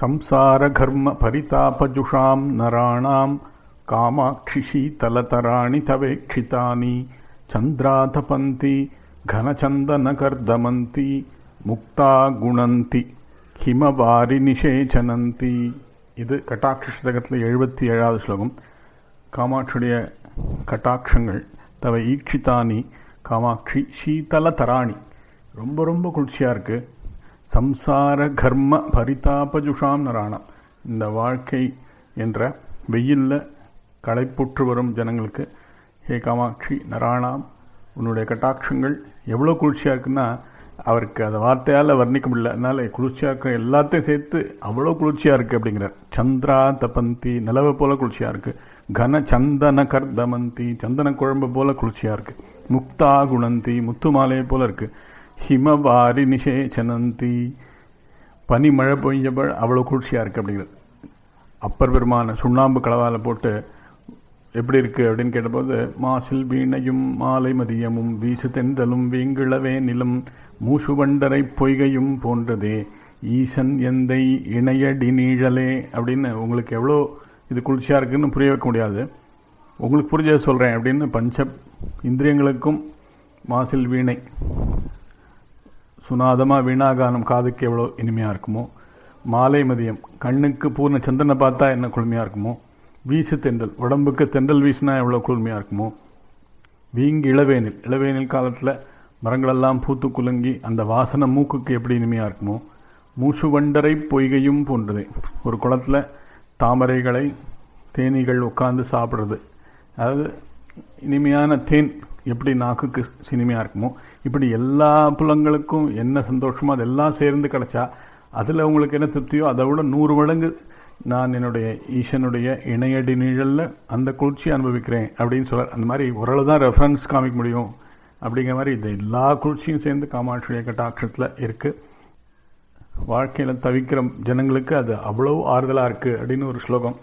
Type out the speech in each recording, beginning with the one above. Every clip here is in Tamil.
संसारघर्म परितापजुषां नराणां कामाक्षि शीतलतराणि तवेक्षितानि चन्द्रातपन्ति घनचन्दनकर्दमन्ति முக்தா குணந்தி ஹிமவாரி நிஷேச்சனந்தி இது கட்டாட்சதகத்தில் எழுபத்தி ஏழாவது ஸ்லோகம் காமாட்சியுடைய கட்டாட்சங்கள் தவ ஈக்ஷிதானி காமாட்சி சீதல தராணி ரொம்ப ரொம்ப குளிர்ச்சியாக இருக்கு சம்சார கர்ம பரிதாபஜுஷாம் நராணம் இந்த வாழ்க்கை என்ற வெயிலில் களைப்புற்று வரும் ஜனங்களுக்கு ஹே காமாட்சி நராணாம் உன்னுடைய கட்டாட்சங்கள் எவ்வளோ குளிர்ச்சியாக இருக்குன்னா அவருக்கு அந்த வார்த்தையால் வர்ணிக்க முடியல அதனால குளிர்ச்சியாக இருக்க எல்லாத்தையும் சேர்த்து அவ்வளோ குளிர்ச்சியாக இருக்குது அப்படிங்கிறார் சந்திரா தபந்தி நிலவை போல குளிர்ச்சியாக இருக்குது கன சந்தன கர்தமந்தி சந்தன குழம்பு போல குளிர்ச்சியாக இருக்குது முக்தா குணந்தி முத்து மாலையை போல இருக்குது ஹிமவாரி நிஷேச்சனந்தி பனிமழை பொய்ஞ்சப அவ்வளோ குளிர்ச்சியாக இருக்குது அப்படிங்கிறது அப்பர் பெருமான சுண்ணாம்பு கலவால போட்டு எப்படி இருக்கு அப்படின்னு கேட்டபோது மாசில் வீணையும் மாலை மதியமும் வீசு தென்றலும் வீங்கிழவே நிலம் மூசுவண்டரை பொய்கையும் போன்றதே ஈசன் எந்தை இணையடி நீழலே அப்படின்னு உங்களுக்கு எவ்வளோ இது குளிர்ச்சியாக இருக்குன்னு புரிய வைக்க முடியாது உங்களுக்கு புரிஞ்ச சொல்கிறேன் அப்படின்னு பஞ்ச இந்திரியங்களுக்கும் மாசில் வீணை சுனாதமாக வீணாகானம் காதுக்கு எவ்வளோ இனிமையாக இருக்குமோ மாலை மதியம் கண்ணுக்கு பூர்ண சந்திரனை பார்த்தா என்ன குளுமையாக இருக்குமோ வீசு தென்றல் உடம்புக்கு தென்றல் வீசினா எவ்வளோ குளுமையாக இருக்குமோ வீங்கி இளவேனில் இளவேனில் காலத்தில் மரங்களெல்லாம் பூத்து குலுங்கி அந்த வாசனை மூக்குக்கு எப்படி இனிமையாக இருக்குமோ மூச்சு வண்டரை பொய்கையும் போன்றது ஒரு குளத்தில் தாமரைகளை தேனீகள் உட்கார்ந்து சாப்பிட்றது அதாவது இனிமையான தேன் எப்படி நாக்குக்கு இனிமையாக இருக்குமோ இப்படி எல்லா புலங்களுக்கும் என்ன சந்தோஷமோ அதெல்லாம் சேர்ந்து கிடைச்சா அதில் உங்களுக்கு என்ன திருப்தியோ அதை விட நூறு மடங்கு நான் என்னுடைய ஈசனுடைய இணையடி நிழலில் அந்த குளிர்ச்சி அனுபவிக்கிறேன் அப்படின்னு சொல்கிறார் அந்த மாதிரி ஓரளவு தான் ரெஃபரன்ஸ் காமிக்க முடியும் அப்படிங்கிற மாதிரி இந்த எல்லா குளிர்ச்சியும் சேர்ந்து காமாட்சியுடைய கட்டாட்சத்தில் இருக்குது வாழ்க்கையில் தவிக்கிற ஜனங்களுக்கு அது அவ்வளோ ஆறுதலாக இருக்குது அப்படின்னு ஒரு ஸ்லோகம்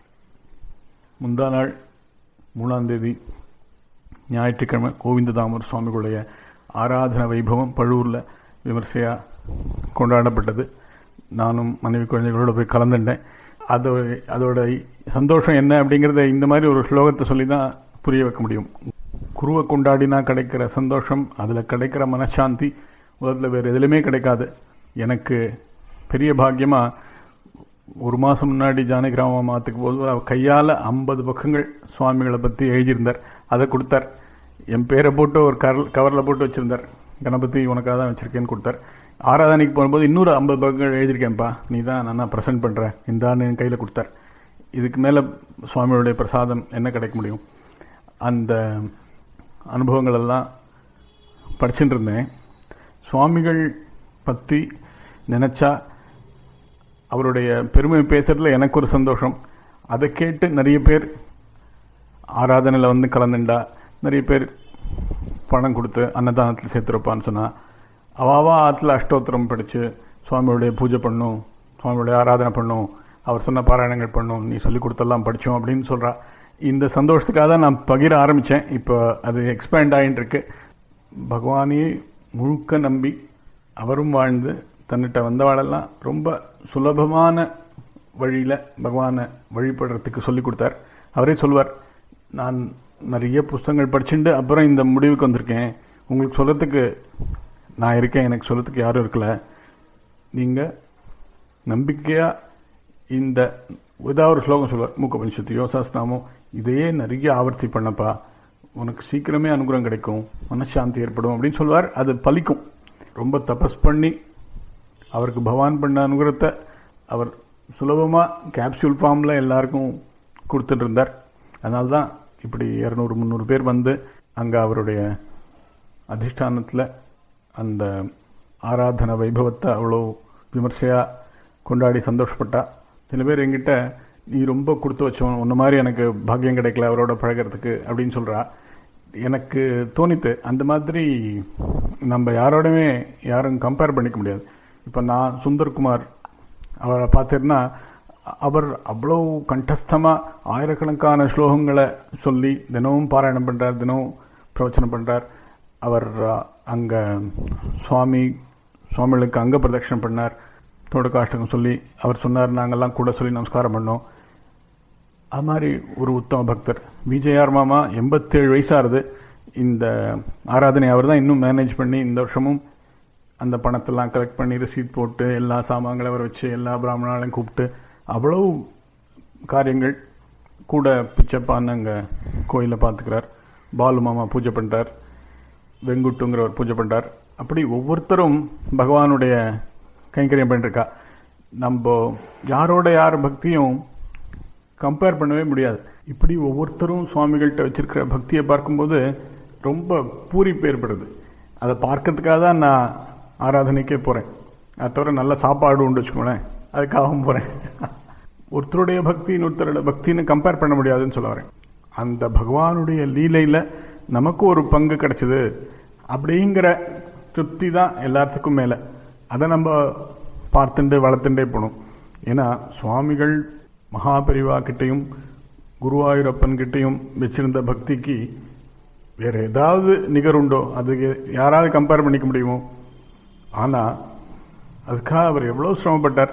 முந்தா நாள் மூணாம் தேதி ஞாயிற்றுக்கிழமை கோவிந்ததாமர் சுவாமிகளுடைய ஆராதன வைபவம் பழுவூரில் விமர்சையாக கொண்டாடப்பட்டது நானும் மனைவி குழந்தைகளோட போய் கலந்துட்டேன் அது அதோட சந்தோஷம் என்ன அப்படிங்கிறத இந்த மாதிரி ஒரு ஸ்லோகத்தை சொல்லி தான் புரிய வைக்க முடியும் குருவை கொண்டாடினா கிடைக்கிற சந்தோஷம் அதில் கிடைக்கிற மனசாந்தி உலகத்தில் வேறு எதுலையுமே கிடைக்காது எனக்கு பெரிய பாக்கியமாக ஒரு மாதம் முன்னாடி ஜானகிராம மாத்துக்கு போது அவர் கையால் ஐம்பது பக்கங்கள் சுவாமிகளை பற்றி எழுதியிருந்தார் அதை கொடுத்தார் என் பேரை போட்டு ஒரு கவர் கவரில் போட்டு வச்சுருந்தார் கணபதி உனக்காக தான் வச்சுருக்கேன்னு கொடுத்தார் ஆராதனைக்கு போகும்போது இன்னொரு ஐம்பது பக்கங்கள் எழுதியிருக்கேன்ப்பா நீ தான் நான் ப்ரெசென்ட் பண்ணுறேன் இந்தான்னு என் கையில் கொடுத்தார் இதுக்கு மேலே சுவாமியுடைய பிரசாதம் என்ன கிடைக்க முடியும் அந்த அனுபவங்கள் எல்லாம் படிச்சுட்டு இருந்தேன் சுவாமிகள் பற்றி நினச்சா அவருடைய பெருமை பேசுறதுல எனக்கு ஒரு சந்தோஷம் அதை கேட்டு நிறைய பேர் ஆராதனையில் வந்து கலந்துண்டா நிறைய பேர் பணம் கொடுத்து அன்னதானத்தில் சேர்த்துருப்பான்னு சொன்னால் அவாவா ஆற்றுல அஷ்டோத்திரம் படித்து சுவாமியுடைய பூஜை பண்ணும் சுவாமியுடைய ஆராதனை பண்ணும் அவர் சொன்ன பாராயணங்கள் பண்ணும் நீ சொல்லி கொடுத்தெல்லாம் படித்தோம் அப்படின்னு சொல்கிறா இந்த சந்தோஷத்துக்காக தான் நான் பகிர ஆரம்பித்தேன் இப்போ அது எக்ஸ்பேண்ட் ஆகிட்டு இருக்கு பகவானையே முழுக்க நம்பி அவரும் வாழ்ந்து தன்னிட்ட வந்தவாளெல்லாம் ரொம்ப சுலபமான வழியில் பகவானை வழிபடுறதுக்கு சொல்லி கொடுத்தார் அவரே சொல்வார் நான் நிறைய புஸ்தகங்கள் படிச்சுட்டு அப்புறம் இந்த முடிவுக்கு வந்திருக்கேன் உங்களுக்கு சொல்கிறதுக்கு நான் இருக்கேன் எனக்கு சொல்கிறதுக்கு யாரும் இருக்கல நீங்கள் நம்பிக்கையாக இந்த ஏதாவது ஒரு ஸ்லோகம் சொல்லுவார் மூக்க பஞ்சத்து யோசாஸ்நாமம் இதையே நிறைய ஆவர்த்தி பண்ணப்பா உனக்கு சீக்கிரமே அனுகிரகம் கிடைக்கும் மனசாந்தி ஏற்படும் அப்படின்னு சொல்லுவார் அது பலிக்கும் ரொம்ப தபஸ் பண்ணி அவருக்கு பகவான் பண்ண அனுகிரகத்தை அவர் சுலபமாக கேப்சூல் ஃபார்மில் எல்லாருக்கும் கொடுத்துட்டு இருந்தார் அதனால தான் இப்படி இரநூறு முந்நூறு பேர் வந்து அங்கே அவருடைய அதிஷ்டானத்தில் அந்த ஆராதன வைபவத்தை அவ்வளோ விமர்சையாக கொண்டாடி சந்தோஷப்பட்டா சில பேர் எங்கிட்ட நீ ரொம்ப கொடுத்து வச்சோம் உன்ன மாதிரி எனக்கு பாக்கியம் கிடைக்கல அவரோட பழகிறதுக்கு அப்படின்னு சொல்கிறா எனக்கு தோணித்து அந்த மாதிரி நம்ம யாரோடவே யாரும் கம்பேர் பண்ணிக்க முடியாது இப்போ நான் சுந்தர்குமார் அவரை பார்த்தீங்கன்னா அவர் அவ்வளோ கண்டஸ்தமாக ஆயிரக்கணக்கான ஸ்லோகங்களை சொல்லி தினமும் பாராயணம் பண்ணுறார் தினமும் பிரவச்சனம் பண்ணுறார் அவர் அங்கே சுவாமி சுவாமிகளுக்கு அங்க பிரதட்சணம் பண்ணார் தோடகாஷ்டகம் சொல்லி அவர் சொன்னார் நாங்கெல்லாம் கூட சொல்லி நமஸ்காரம் பண்ணோம் அது மாதிரி ஒரு உத்தம பக்தர் விஜயார் மாமா எண்பத்தேழு வயசாகுது இந்த ஆராதனை அவர் தான் இன்னும் மேனேஜ் பண்ணி இந்த வருஷமும் அந்த பணத்தெல்லாம் கலெக்ட் பண்ணி ரசீட் போட்டு எல்லா சாமான்களை வர வச்சு எல்லா பிராமணாலையும் கூப்பிட்டு அவ்வளவு காரியங்கள் கூட பிச்சப்பான்னு அங்கே கோயிலை பார்த்துக்கிறார் பாலு மாமா பூஜை பண்ணுறார் வெங்குட்டுங்கிறவர் பூஜை பண்ணுறார் அப்படி ஒவ்வொருத்தரும் பகவானுடைய கைங்கரியம் பண்ணிருக்கா நம்ம யாரோட யார் பக்தியும் கம்பேர் பண்ணவே முடியாது இப்படி ஒவ்வொருத்தரும் சுவாமிகள்கிட்ட வச்சிருக்கிற பக்தியை பார்க்கும்போது ரொம்ப பூரிப்பு ஏற்படுது அதை பார்க்கறதுக்காக தான் நான் ஆராதனைக்கே போகிறேன் அது தவிர நல்ல சாப்பாடு உண்டு வச்சுக்கோங்களேன் அதுக்காகவும் போகிறேன் ஒருத்தருடைய பக்தி இன்னொருத்தரோட பக்தின்னு கம்பேர் பண்ண முடியாதுன்னு சொல்ல வரேன் அந்த பகவானுடைய லீலையில் நமக்கு ஒரு பங்கு கிடைச்சது அப்படிங்கிற திருப்தி தான் எல்லாத்துக்கும் மேலே அதை நம்ம பார்த்துட்டு வளர்த்துட்டே போகணும் ஏன்னா சுவாமிகள் மகாபரிவா கிட்டையும் குருவாயூரப்பன் கிட்டையும் வச்சிருந்த பக்திக்கு வேற ஏதாவது நிகர் உண்டோ அதுக்கு யாராவது கம்பேர் பண்ணிக்க முடியுமோ ஆனா அதுக்காக அவர் எவ்வளவு சிரமப்பட்டார்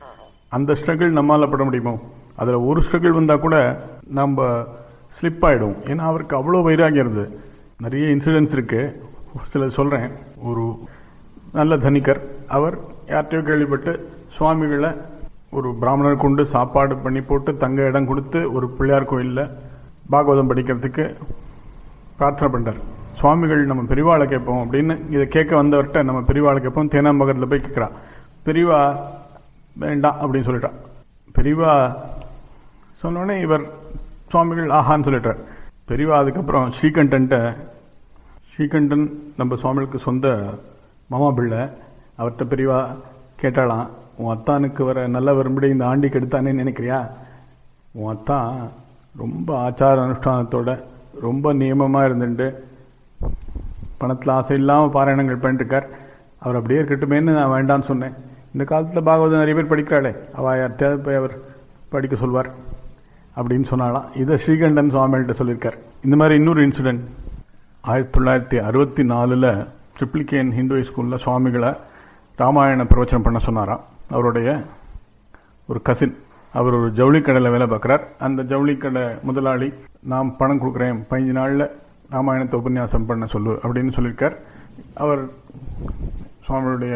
அந்த ஸ்ட்ரகிள் நம்மால பட முடியுமோ அதுல ஒரு ஸ்ட்ரகிள் வந்தா கூட நம்ம ஸ்லிப் ஆயிடும் ஏன்னா அவருக்கு அவ்வளோ வைராகியம் இருந்தது நிறைய இன்சிடென்ட்ஸ் இருக்கு சில சொல்றேன் ஒரு நல்ல தனிகர் அவர் யார்கிட்டயோ கேள்விப்பட்டு சுவாமிகளை ஒரு பிராமணர் கொண்டு சாப்பாடு பண்ணி போட்டு தங்க இடம் கொடுத்து ஒரு பிள்ளையார் கோயிலில் பாகவதம் படிக்கிறதுக்கு பிரார்த்தனை பண்றார் சுவாமிகள் நம்ம பெரியவாளை கேட்போம் அப்படின்னு இதை கேட்க வந்தவர்கிட்ட நம்ம பெரியவாளை கேட்போம் தேனாம்பகத்தில் போய் கேட்குறா பெரியவா வேண்டாம் அப்படின்னு சொல்லிட்டா பெரியவா சொன்னோடனே இவர் சுவாமிகள் ஆஹான்னு சொல்லிட்டார் பெரியவா அதுக்கப்புறம் ஸ்ரீகண்டன்ட்ட ஸ்ரீகண்டன் நம்ம சுவாமிகளுக்கு சொந்த மாமா பிள்ளை அவர்கிட்ட பெரியவா கேட்டாலாம் உன் அத்தானுக்கு வர நல்ல வரும்படி இந்த ஆண்டிக்கு எடுத்தானே நினைக்கிறியா உன் அத்தான் ரொம்ப ஆச்சார அனுஷ்டானத்தோட ரொம்ப நியமமாக இருந்துட்டு பணத்தில் ஆசை இல்லாமல் பாராயணங்கள் பண்ணிட்டுருக்கார் அவர் அப்படியே இருக்கட்டுமேன்னு நான் வேண்டான்னு சொன்னேன் இந்த காலத்தில் பாகவதம் நிறைய பேர் படிக்கிறாளே அவ யார்கிட்டயாவது போய் அவர் படிக்க சொல்வார் அப்படின்னு சொன்னாலாம் இதை ஸ்ரீகண்டன் சுவாமிகிட்ட சொல்லியிருக்கார் இந்த மாதிரி இன்னொரு இன்சிடென்ட் ஆயிரத்தி தொள்ளாயிரத்தி அறுபத்தி நாலில் ட்ரிப்ளிகேன் ஹிந்து ஸ்கூலில் சுவாமிகளை ராமாயண பிரவச்சனம் பண்ண சொன்னாராம் அவருடைய ஒரு கசின் அவர் ஒரு ஜவுளி கடையில் வேலை பார்க்குறார் அந்த ஜவுளி கடை முதலாளி நான் பணம் கொடுக்குறேன் பதினஞ்சு நாளில் ராமாயணத்தை உபன்யாசம் பண்ண சொல்லு அப்படின்னு சொல்லியிருக்கார் அவர் சுவாமியுடைய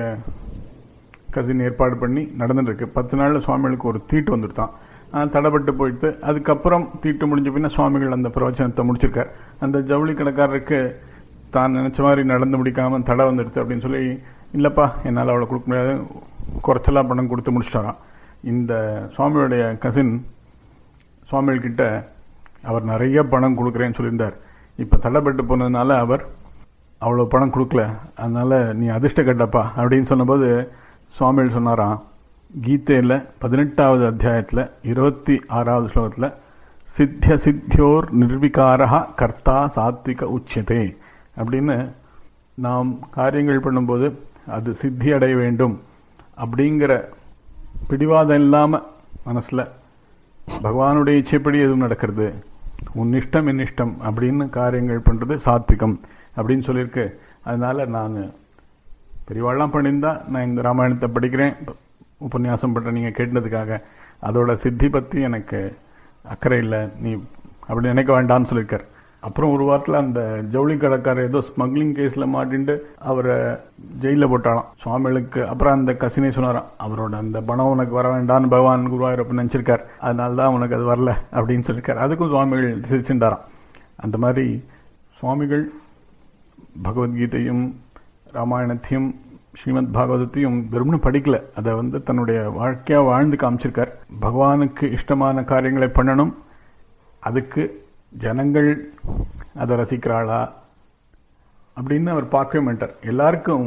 கசின் ஏற்பாடு பண்ணி நடந்துருக்கு பத்து நாளில் சுவாமிகளுக்கு ஒரு தீட்டு வந்துருத்தான் தடைப்பட்டு போயிட்டு அதுக்கப்புறம் தீட்டு முடிஞ்ச பின்ன சுவாமிகள் அந்த பிரவச்சனத்தை முடிச்சிருக்கார் அந்த ஜவுளி கடைக்காரருக்கு தான் நினைச்ச மாதிரி நடந்து முடிக்காம தடை வந்துடுது அப்படின்னு சொல்லி இல்லப்பா என்னால் அவளை கொடுக்க முடியாது குறைச்சலா பணம் கொடுத்து முடிச்சிட்டாராம் இந்த சுவாமியுடைய கசின் சுவாமிகள் கிட்ட அவர் நிறைய பணம் கொடுக்குறேன்னு சொல்லியிருந்தார் இப்ப தடைப்பட்டு போனதுனால அவர் அவ்வளவு பணம் கொடுக்கல அதனால நீ அதிர்ஷ்ட கட்டப்பா அப்படின்னு சொன்னபோது சுவாமிகள் சொன்னாராம் கீதையில பதினெட்டாவது அத்தியாயத்துல இருபத்தி ஆறாவது ஸ்லோகத்துல சித்திய சித்தியோர் நிர்விகாரா கர்த்தா சாத்விக உச்சியதே அப்படின்னு நாம் காரியங்கள் பண்ணும்போது அது சித்தி அடைய வேண்டும் அப்படிங்கிற பிடிவாதம் இல்லாம மனசுல பகவானுடைய இச்சைப்படி எதுவும் நடக்கிறது உன் இஷ்டம் என் இஷ்டம் அப்படின்னு காரியங்கள் பண்றது சாத்விகம் அப்படின்னு சொல்லியிருக்கு அதனால நான் பெரியவாள்லாம் பண்ணியிருந்தா நான் இந்த ராமாயணத்தை படிக்கிறேன் உபன்யாசம் பண்ற நீங்க கேட்டதுக்காக அதோட சித்தி பத்தி எனக்கு அக்கறை இல்லை நீ அப்படி நினைக்க வேண்டாம்னு சொல்லியிருக்கார் அப்புறம் ஒரு வாரத்தில் அந்த ஜவுளி கடைக்காரர் ஏதோ ஸ்மக்லிங் கேஸ்ல மாட்டின்ட்டு அவரை ஜெயில போட்டாலாம் சுவாமிகளுக்கு அப்புறம் அந்த கசினை சொன்னாராம் அவரோட அந்த பணம் உனக்கு வர வேண்டாம்னு பகவான் குருவாயூரப்பன் நினைச்சிருக்கார் அதனால தான் உனக்கு அது வரல அப்படின்னு சொல்லியிருக்கார் அதுக்கும் சுவாமிகள் சிரிச்சுட்டாராம் அந்த மாதிரி சுவாமிகள் பகவத்கீதையும் ராமாயணத்தையும் ஸ்ரீமத் பாகவதத்தையும் வெறும்னு படிக்கல அதை வந்து தன்னுடைய வாழ்க்கையா வாழ்ந்து காமிச்சிருக்கார் பகவானுக்கு இஷ்டமான காரியங்களை பண்ணணும் அதுக்கு ஜனங்கள் அதை ரசிக்கிறாளா அப்படின்னு அவர் பார்க்கவே மாட்டார் எல்லாருக்கும்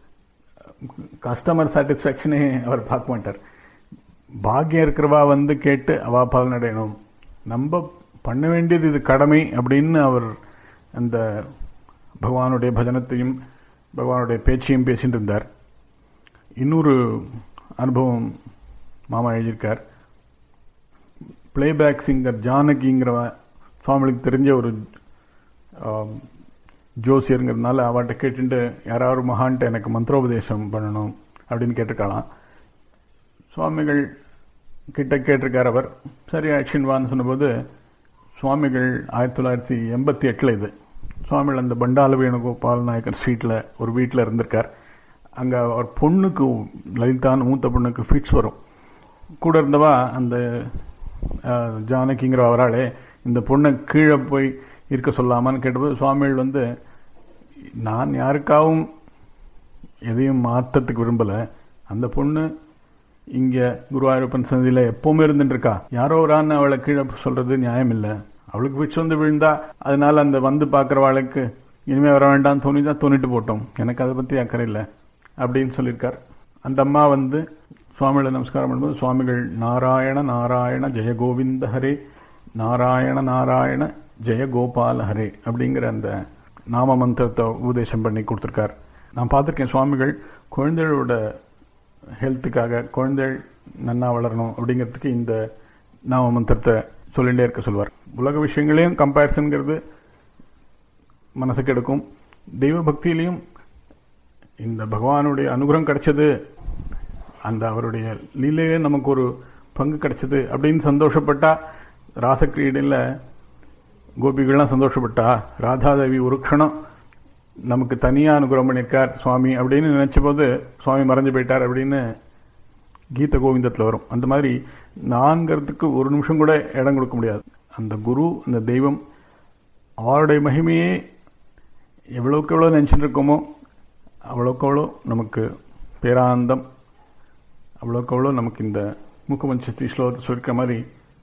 கஸ்டமர் சாட்டிஸ்பாக்சனே அவர் பார்க்க மாட்டார் பாக்கியம் இருக்கிறவா வந்து கேட்டு அவா பலனடையணும் நம்ம பண்ண வேண்டியது இது கடமை அப்படின்னு அவர் அந்த பகவானுடைய பஜனத்தையும் பகவானுடைய பேச்சையும் பேசிட்டு இருந்தார் இன்னொரு அனுபவம் மாமா எழுதியிருக்கார் பிளேபேக் சிங்கர் ஜானகிங்கிற சுவாமிகளுக்கு தெரிஞ்ச ஒரு ஜோசியருங்கிறதுனால அவட்ட கேட்டுட்டு யாராவது மகான்ட்ட எனக்கு மந்திரோபதேசம் பண்ணணும் அப்படின்னு கேட்டிருக்கலாம் சுவாமிகள் கிட்ட கேட்டிருக்கார் அவர் சரி ஆக்ஷன்வான்னு சொன்னபோது சுவாமிகள் ஆயிரத்தி தொள்ளாயிரத்தி எண்பத்தி எட்டில் இது சுவாமிகள் அந்த பண்டால வேணுகோபால் நாயக்கர் ஸ்ட்ரீட்டில் ஒரு வீட்டில் இருந்திருக்கார் அங்கே அவர் பொண்ணுக்கு லலிதான்னு மூத்த பொண்ணுக்கு ஃபிட்ஸ் வரும் கூட இருந்தவா அந்த அஹ், ஜானகிங்கிற அவராளே இந்த பொண்ணை கீழே போய் இருக்க சொல்லாமான்னு கேட்டபோது சுவாமிகள் வந்து நான் யாருக்காகவும் எதையும் மாற்றத்துக்கு விரும்பல அந்த பொண்ணு இங்க குருவாயூரப்பன் சன்னதியில எப்பவுமே இருந்துட்டு இருக்கா யாரோ ஒரு ஆண் அவளை கீழே சொல்றது நியாயம் இல்ல அவளுக்கு பிச்சு வந்து விழுந்தா அதனால அந்த வந்து பாக்குறவாளுக்கு இனிமே வர வேண்டாம் தோணிதான் தோணிட்டு போட்டோம் எனக்கு அதை பத்தி அக்கறை இல்லை அப்படின்னு சொல்லியிருக்கார் அந்த அம்மா வந்து சுவாமிகளை நமஸ்காரம் பண்ணும்போது சுவாமிகள் நாராயண நாராயண ஜெய கோவிந்த ஹரே நாராயண நாராயண ஜெய கோபால ஹரே அப்படிங்கிற அந்த நாம மந்திரத்தை உபதேசம் பண்ணி கொடுத்துருக்கார் நான் பார்த்திருக்கேன் சுவாமிகள் குழந்தைகளோட ஹெல்த்துக்காக குழந்தைகள் நன்னா வளரணும் அப்படிங்கிறதுக்கு இந்த நாம மந்திரத்தை சொல்லிட்டே இருக்க சொல்வார் உலக விஷயங்களையும் கம்பேரிசன்கிறது மனசுக்கு எடுக்கும் தெய்வ பக்தியிலையும் இந்த பகவானுடைய அனுகிரகம் கிடைச்சது அந்த அவருடைய லீலையிலே நமக்கு ஒரு பங்கு கிடைச்சது அப்படின்னு சந்தோஷப்பட்டா ராசக்கிரீடையில் கோபிகள்லாம் சந்தோஷப்பட்டா ராதாதேவி ஒரு க்ஷணம் நமக்கு தனியா அனுகிரகம் பண்ணியிருக்கார் சுவாமி அப்படின்னு நினைச்ச போது சுவாமி மறைஞ்சு போயிட்டார் அப்படின்னு கீத கோவிந்தத்தில் வரும் அந்த மாதிரி நான்கிறதுக்கு ஒரு நிமிஷம் கூட இடம் கொடுக்க முடியாது அந்த குரு அந்த தெய்வம் அவருடைய மகிமையே எவ்வளவுக்கு எவ்வளோ நினச்சிட்டு இருக்கோமோ அவ்வளோக்கு அவ்வளோ நமக்கு பேரானந்தம் அவ்வளோக்கு அவ்வளோ நமக்கு இந்த மூக்கமஞ்சத்தி ஸ்லோகத்தை சொல்லிக்கிற மாதிரி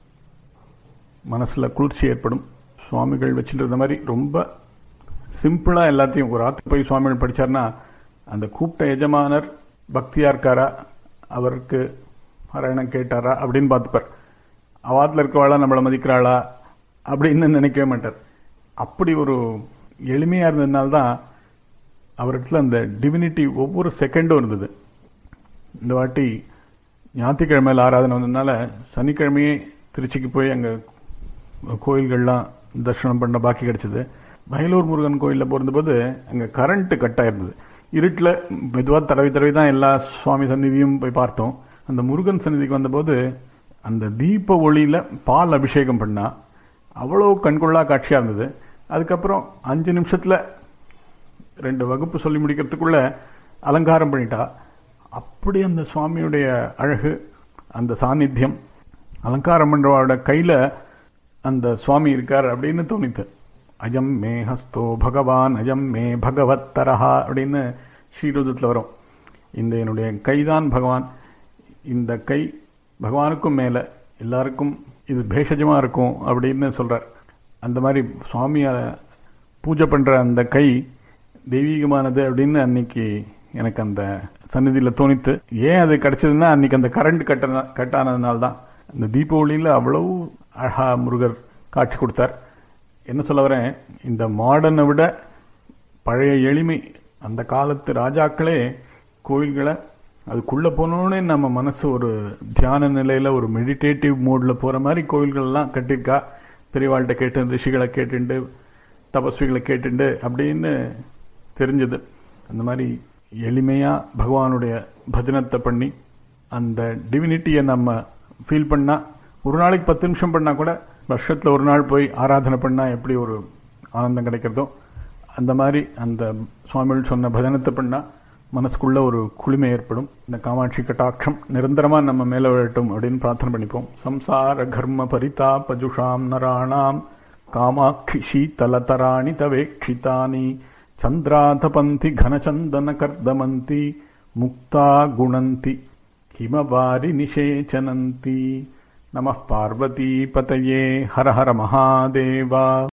மனசுல குளிர்ச்சி ஏற்படும் சுவாமிகள் வச்சுட்டு இருந்த மாதிரி ரொம்ப சிம்பிளா எல்லாத்தையும் ஒரு ஆத்து போய் சுவாமிகள் படிச்சார்னா அந்த கூப்பிட்ட எஜமானர் பக்தியா இருக்காரா அவருக்கு பாராயணம் கேட்டாரா அப்படின்னு பார்த்துப்பார் அவாத்துல இருக்கவாளா நம்மளை மதிக்கிறாளா அப்படின்னு நினைக்கவே மாட்டார் அப்படி ஒரு எளிமையா இருந்ததுனால்தான் அவர்கிட்ட அந்த டிவினிட்டி ஒவ்வொரு செகண்டும் இருந்தது இந்த வாட்டி ஞாயிற்றுக்கிழமையில் ஆராதனை வந்ததுனால சனிக்கிழமையே திருச்சிக்கு போய் அங்க கோயில்கள்லாம் தரிசனம் பண்ண பாக்கி கிடைச்சது வயலூர் முருகன் கோயிலில் போயிருந்தபோது அங்க கரண்ட் கட் ஆயிருந்தது இருட்டில் மெதுவாக தடவி தடவி தான் எல்லா சுவாமி சந்நிதியும் போய் பார்த்தோம் அந்த முருகன் சந்நிதிக்கு வந்தபோது அந்த தீப ஒளியில பால் அபிஷேகம் பண்ணா அவ்வளோ கண்கொள்ளா காட்சியா இருந்தது அதுக்கப்புறம் அஞ்சு நிமிஷத்துல ரெண்டு வகுப்பு சொல்லி முடிக்கிறதுக்குள்ள அலங்காரம் பண்ணிட்டா அப்படி அந்த சுவாமியுடைய அழகு அந்த சாநித்தியம் அலங்காரம் பண்றவாட கையில அந்த சுவாமி இருக்கார் அப்படின்னு தோணித்து அஜம் மே ஹஸ்தோ பகவான் அஜம் மே பகவத்தரஹா அப்படின்னு ஸ்ரீருதத்தில் வரும் இந்த என்னுடைய கைதான் பகவான் இந்த கை பகவானுக்கும் மேல எல்லாருக்கும் இது பேஷஜமா இருக்கும் அப்படின்னு சொல்றார் அந்த மாதிரி சுவாமியை பூஜை பண்ற அந்த கை தெய்வீகமானது அப்படின்னு அன்னைக்கு எனக்கு அந்த சந்நிதியில தோணித்து ஏன் அது கிடைச்சதுன்னா அன்னைக்கு அந்த கரண்ட் கட்ட கட் ஆனதுனால தான் அந்த தீபாவளியில அவ்வளவு அழகா முருகர் காட்சி கொடுத்தார் என்ன சொல்ல வரேன் இந்த மாடர்னை விட பழைய எளிமை அந்த காலத்து ராஜாக்களே கோயில்களை அதுக்குள்ள போனோடனே நம்ம மனசு ஒரு தியான நிலையில ஒரு மெடிடேட்டிவ் மோட்ல போற மாதிரி கோயில்கள் எல்லாம் கட்டியிருக்கா பெரியவாள்கிட்ட கேட்டு ரிஷிகளை கேட்டுண்டு தபஸ்விகளை கேட்டுண்டு அப்படின்னு தெரிஞ்சது அந்த மாதிரி எளிமையா பகவானுடைய பஜனத்தை பண்ணி அந்த டிவினிட்டியை நம்ம ஃபீல் பண்ணா ஒரு நாளைக்கு பத்து நிமிஷம் பண்ணா கூட வருஷத்துல ஒரு நாள் போய் ஆராதனை பண்ணா எப்படி ஒரு ஆனந்தம் கிடைக்கிறதோ அந்த மாதிரி அந்த சுவாமிகள் சொன்ன பஜனத்தை பண்ணா மனசுக்குள்ள ஒரு குளிமை ஏற்படும் இந்த காமாட்சி கட்டாட்சம் நிரந்தரமா நம்ம மேல விழட்டும் அப்படின்னு பிரார்த்தனை பண்ணிப்போம் சம்சார கர்ம பரிதா பஜுஷாம் நராணாம் காமாட்சி சீதலதராணி தவேக்ஷிதானி சந்திராதபந்தி கனச்சந்தன கர்தமந்தி முக்தா குணந்தி ஹிமவாரி நிஷேச்சனந்தி நம பார்வதி பதயே ஹர ஹர மகாதேவா